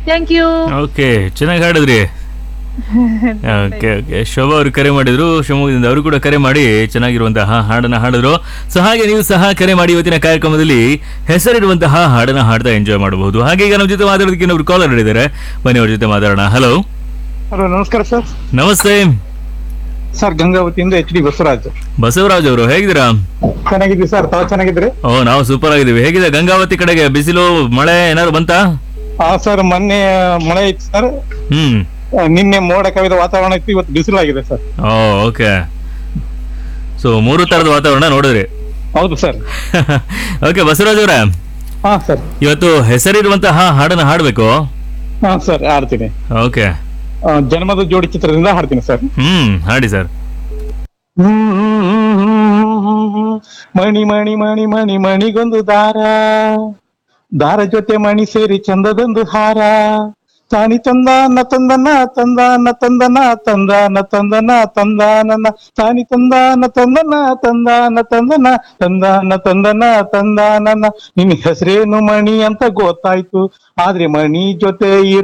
thank you okay ಚೆನ್ನಾಗಿ ಹಾಡಿದ್ರಿ okay okay Shobha ಅವರು ಕರೆ ಮಾಡಿದ್ರು ಶಿವಮೊಗ್ಗದಿಂದ ಅವರು ಕೂಡ ಕರೆ ಮಾಡಿ ಚೆನ್ನಾಗಿರುವಂತಹ ಹಾಡನ್ನ ಹಾಡಿದ್ರು ಸೊ ಹಾಗೆ ನೀವು ಸಹ ಕರೆ ಮಾಡಿ ಇವತ್ತಿನ ಕಾರ್ಯಕ್ರಮದಲ್ಲಿ ಹೆಸರಿಡುವಂತಹ ಹಾಡನ್ನ ಹಾಡ್ತಾ ಎಂಜಾಯ್ ಮಾಡಬಹುದು ಹಾಗೆ ಈಗ ನಮ್ಮ ಜೊತೆ ಮಾತಾಡೋದಕ್ಕೆ ಇನ್ನೊಬ್ರು ಕಾಲರ್ ಹಿಡಿದ್ದಾರೆ ಬನ್ನಿ ಅವ್ರ ಜೊತೆ ಮಾತಾಡೋಣ ಹಲೋ ಹಲೋ ನಮಸ್ಕಾರ ಸರ್ ನಮಸ್ತೆ ಸರ್ ಗಂಗಾವತಿಯಿಂದ ಎಚ್ ಡಿ ಬಸವರಾಜ್ ಬಸವರಾಜ್ ಅವರು ಹೇಗಿದ್ದೀರಾ ಚೆನ್ನಾಗಿದ್ವಿ ಸರ್ ತಾವು ಚೆನ್ನಾಗಿದ್ರಿ ಓ ನಾವು ಸೂಪರ್ ಆಗಿದ್ದೀವಿ ಹೇಗಿದೆ ಗಂಗಾವತಿ ಕಡೆಗೆ ಬಿಸಿಲು ಮಳೆ ಏನಾದ್ರು ಬಂತಾ ಹಾ ಸರ್ ಮೊನ್ನೆ ಮಳೆ ಇತ್ತು ಸರ್ ಹ್ಮ್ ಆ, ನಿನ್ನೆ ಮೋಡ ಕವಿದ ವಾತಾವರಣ ಇತ್ತು ಇವತ್ತು ಬಿಸಿಲಾಗಿದೆ ಸರ್ ಓ ಓಕೆ ಸೊ ಮೂರು ತರದ ವಾತಾವರಣ ನೋಡಿದ್ರಿ ಹೌದು ಸರ್ ಓಕೆ ಬಸವರಾಜ್ ಅವರೇ ಹಾ ಸರ್ ಇವತ್ತು ಹೆಸರಿರುವಂತಹ ಹಾಡನ್ನ ಹಾಡ್ಬೇಕು ಹಾ ಸರ್ ಆಡ್ತೀನಿ ಓಕೆ ಆ, ಜನ್ಮದ ಜೋಡಿ ಚಿತ್ರದಿಂದ ಹಾಡ್ತೀನಿ ಸರ್ ಹ್ಮ್ ಹಾಡಿ ಸರ್ ಮಣಿ ಮಣಿ ಮಣಿ ಮಣಿ ಮಣಿಗೊಂದು ದಾರ ದಾರ ಜೊತೆ ಮಣಿ ಸೇರಿ ಚಂದದೊಂದು ಹಾರ ತಾನಿ ತಂದಾನ ತಂದನ ತಂದಾನ ತಂದನ ತಂದಾನ ತಂದನ ತಂದಾನನ ತಾನಿ ತಂದಾನ ತಂದನ ತಂದಾನ ತಂದನ ತಂದಾನ ತಂದನ ತಂದಾನನ ನಿನ್ ಹೆಸರೇನು ಮಣಿ ಅಂತ ಗೊತ್ತಾಯ್ತು ಆದ್ರೆ ಮಣಿ ಜೊತೆ ಇರೋ